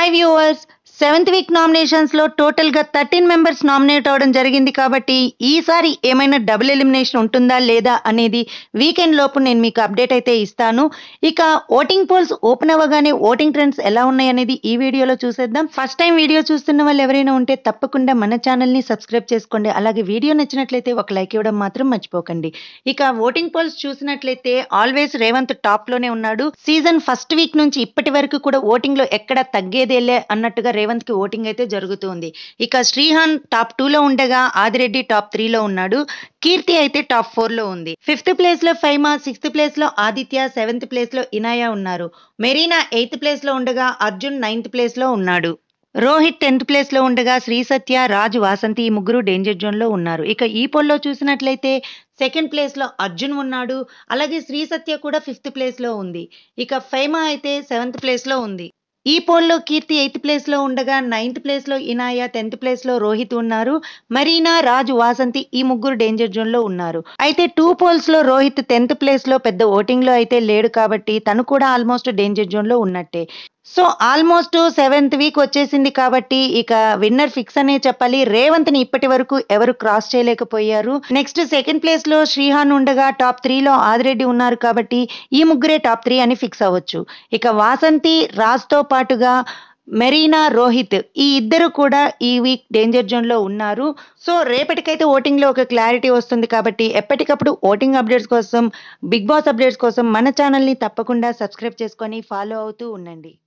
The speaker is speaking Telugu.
హాయ్ వ్యూవర్స్ సెవెంత్ వీక్ నామినేషన్స్లో టోటల్గా థర్టీన్ మెంబర్స్ నామినేట్ అవ్వడం జరిగింది కాబట్టి ఈసారి ఏమైనా డబుల్ ఎలిమినేషన్ ఉంటుందా లేదా అనేది వీకెండ్ లోపు నేను మీకు అప్డేట్ అయితే ఇస్తాను ఇక ఓటింగ్ పోల్స్ ఓపెన్ అవ్వగానే ఓటింగ్ ట్రెండ్స్ ఎలా ఉన్నాయి అనేది ఈ వీడియోలో చూసేద్దాం ఫస్ట్ టైం వీడియో చూస్తున్న వాళ్ళు ఎవరైనా ఉంటే తప్పకుండా మన ఛానల్ని సబ్స్క్రైబ్ చేసుకోండి అలాగే వీడియో నచ్చినట్లయితే ఒక లైక్ ఇవ్వడం మాత్రం మర్చిపోకండి ఇక ఓటింగ్ పోల్స్ చూసినట్లయితే ఆల్వేస్ రేవంత్ టాప్ లోనే ఉన్నాడు సీజన్ ఫస్ట్ వీక్ నుంచి ఇప్పటి వరకు కూడా ఓటింగ్ లో ఎక్కడ తగ్గేదేలే అన్నట్టుగా రేవంత్ కి ఓటింగ్ అయితే జరుగుతుంది ఇక శ్రీహాన్ టాప్ టూ లో ఉండగా ఆదిరెడ్డి టాప్ త్రీ లో ఉన్నాడు కీర్తి అయితే టాప్ ఫోర్ లో ఉంది ఫిఫ్త్ ప్లేస్ లో ఫైమా సిక్స్త్ ప్లేస్ లో ఆదిత్య సెవెంత్ ప్లేస్ లో ఇనాయా ఉన్నారు మెరీనా ఎయిత్ ప్లేస్ లో ఉండగా అర్జున్ నైన్త్ ప్లేస్ లో ఉన్నాడు రోహిత్ టెన్త్ ప్లేస్ లో ఉండగా శ్రీ సత్య రాజు వాసంతి ఈ ముగ్గురు డేంజర్ జోన్ లో ఉన్నారు ఇక ఈ పోల్లో చూసినట్లయితే సెకండ్ ప్లేస్ లో అర్జున్ ఉన్నాడు అలాగే శ్రీ సత్య కూడా ఫిఫ్త్ ప్లేస్ లో ఉంది ఇక ఫైమా అయితే సెవెంత్ ప్లేస్ లో ఉంది ఈ పోల్లో కీర్తి ఎయిత్ ప్లేస్ లో ఉండగా నైన్త్ ప్లేస్ లో ఇనాయ టెన్త్ ప్లేస్ లో రోహిత్ ఉన్నారు మరీనా రాజు వాసంతి ఈ ముగ్గురు డేంజర్ జోన్ లో ఉన్నారు అయితే టూ పోల్స్ లో రోహిత్ టెన్త్ ప్లేస్ లో పెద్ద ఓటింగ్ లో అయితే లేడు కాబట్టి తను కూడా ఆల్మోస్ట్ డేంజర్ జోన్ లో ఉన్నట్టే సో ఆల్మోస్ట్ సెవెంత్ వీక్ వచ్చేసింది కాబట్టి ఇక విన్నర్ ఫిక్స్ అనే చెప్పాలి రేవంత్ ని ఇప్పటి వరకు ఎవరు క్రాస్ చేయలేకపోయారు నెక్స్ట్ సెకండ్ ప్లేస్ లో శ్రీహాన్ ఉండగా టాప్ త్రీలో ఆదిరెడ్డి ఉన్నారు కాబట్టి ఈ ముగ్గురే టాప్ త్రీ అని ఫిక్స్ అవ్వచ్చు ఇక వాసంతి రాజ్ తో పాటుగా మెరీనా రోహిత్ ఈ ఇద్దరు కూడా ఈ వీక్ డేంజర్ జోన్ లో ఉన్నారు సో రేపటికైతే ఓటింగ్ లో ఒక క్లారిటీ వస్తుంది కాబట్టి ఎప్పటికప్పుడు ఓటింగ్ అప్డేట్స్ కోసం బిగ్ బాస్ అప్డేట్స్ కోసం మన ఛానల్ ని తప్పకుండా సబ్స్క్రైబ్ చేసుకొని ఫాలో అవుతూ ఉండండి